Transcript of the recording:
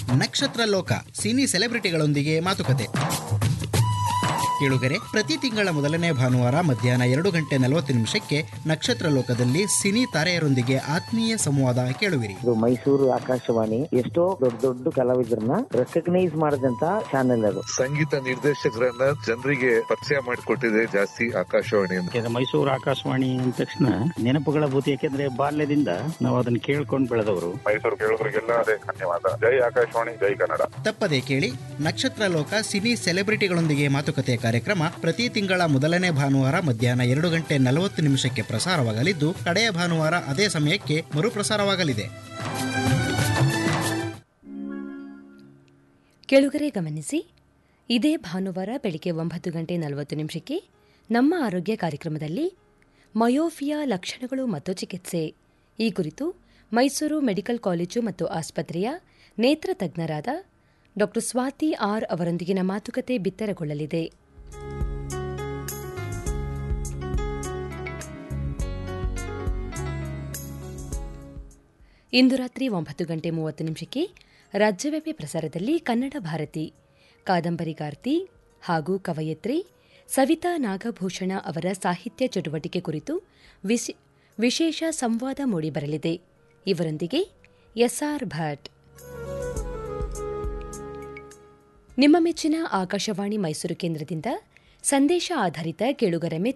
ನಕ್ಷತ್ರ ಲೋಕ ಸಿನಿ ಸೆಲೆಬ್ರಿಟಿಗಳೊಂದಿಗೆ ಮಾತುಕತೆ ಕೇಳುಗರೆ ಪ್ರತಿ ತಿಂಗಳ ಮೊದಲನೇ ಭಾನುವಾರ ಮಧ್ಯಾಹ್ನ ಎರಡು ಗಂಟೆ ನಲವತ್ತು ನಿಮಿಷಕ್ಕೆ ನಕ್ಷತ್ರ ಲೋಕದಲ್ಲಿ ಸಿನಿ ತಾರೆಯರೊಂದಿಗೆ ಆತ್ಮೀಯ ಸಂವಾದ ಕೇಳುವಿರಿ ಇದು ಮೈಸೂರು ಆಕಾಶವಾಣಿ ಎಷ್ಟೋ ದೊಡ್ಡ ದೊಡ್ಡ ಕಲಾವಿದರನ್ನ ರೆಕಗ್ನೈಸ್ ಮಾಡಿದಂತ ಚಾನೆಲ್ ಅದು ಸಂಗೀತ ನಿರ್ದೇಶಕರನ್ನ ಜನರಿಗೆ ಪರಿಚಯ ಮಾಡಿಕೊಟ್ಟಿದೆ ಜಾಸ್ತಿ ಆಕಾಶವಾಣಿ ಅಂತ ಯಾಕಂದ್ರೆ ಮೈಸೂರು ಆಕಾಶವಾಣಿ ಅಂದ ತಕ್ಷಣ ನೆನಪುಗಳ ಭೂತಿ ಯಾಕೆಂದ್ರೆ ಬಾಲ್ಯದಿಂದ ನಾವು ಅದನ್ನ ಕೇಳ್ಕೊಂಡು ಬೆಳೆದವರು ಮೈಸೂರು ಕೇಳೋರಿಗೆಲ್ಲ ಅದೇ ಧನ್ಯವಾದ ಜೈ ಆಕಾಶವಾಣಿ ಜೈ ಕನ್ನಡ ತಪ್ಪದೆ ಕೇಳಿ ನಕ್ಷತ್ರ ಲೋಕ ಸಿನಿ ಸೆಲೆಬ್ರಿಟಿಗಳೊಂದಿಗೆ ಮಾತುಕತೆ ಕಾರ್ಯಕ್ರಮ ಪ್ರತಿ ತಿಂಗಳ ಮೊದಲನೇ ಭಾನುವಾರ ಮಧ್ಯಾಹ್ನ ಎರಡು ಗಂಟೆ ನಲವತ್ತು ನಿಮಿಷಕ್ಕೆ ಪ್ರಸಾರವಾಗಲಿದ್ದು ಕಡೆಯ ಭಾನುವಾರ ಅದೇ ಸಮಯಕ್ಕೆ ಮರುಪ್ರಸಾರವಾಗಲಿದೆ ಕೆಳುಗರೆ ಗಮನಿಸಿ ಇದೇ ಭಾನುವಾರ ಬೆಳಿಗ್ಗೆ ಒಂಬತ್ತು ಗಂಟೆ ನಲವತ್ತು ನಿಮಿಷಕ್ಕೆ ನಮ್ಮ ಆರೋಗ್ಯ ಕಾರ್ಯಕ್ರಮದಲ್ಲಿ ಮಯೋಫಿಯಾ ಲಕ್ಷಣಗಳು ಮತ್ತು ಚಿಕಿತ್ಸೆ ಈ ಕುರಿತು ಮೈಸೂರು ಮೆಡಿಕಲ್ ಕಾಲೇಜು ಮತ್ತು ಆಸ್ಪತ್ರೆಯ ನೇತ್ರ ತಜ್ಞರಾದ ಡಾ ಸ್ವಾತಿ ಆರ್ ಅವರೊಂದಿಗಿನ ಮಾತುಕತೆ ಬಿತ್ತರಗೊಳ್ಳಲಿದೆ ಇಂದು ರಾತ್ರಿ ಒಂಬತ್ತು ಗಂಟೆ ಮೂವತ್ತು ನಿಮಿಷಕ್ಕೆ ರಾಜ್ಯವ್ಯಾಪಿ ಪ್ರಸಾರದಲ್ಲಿ ಕನ್ನಡ ಭಾರತಿ ಕಾದಂಬರಿಗಾರ್ತಿ ಹಾಗೂ ಕವಯತ್ರಿ ಸವಿತಾ ನಾಗಭೂಷಣ ಅವರ ಸಾಹಿತ್ಯ ಚಟುವಟಿಕೆ ಕುರಿತು ವಿಶ್- ವಿಶೇಷ ಸಂವಾದ ಮೂಡಿಬರಲಿದೆ ಇವರೊಂದಿಗೆ ಎಸ್ಆರ್ ಭಟ್ ನಿಮ್ಮ ಮೆಚ್ಚಿನ ಆಕಾಶವಾಣಿ ಮೈಸೂರು ಕೇಂದ್ರದಿಂದ ಸಂದೇಶ ಆಧಾರಿತ ಕೇಳುಗರ ಮೆಚ್ಚಿನ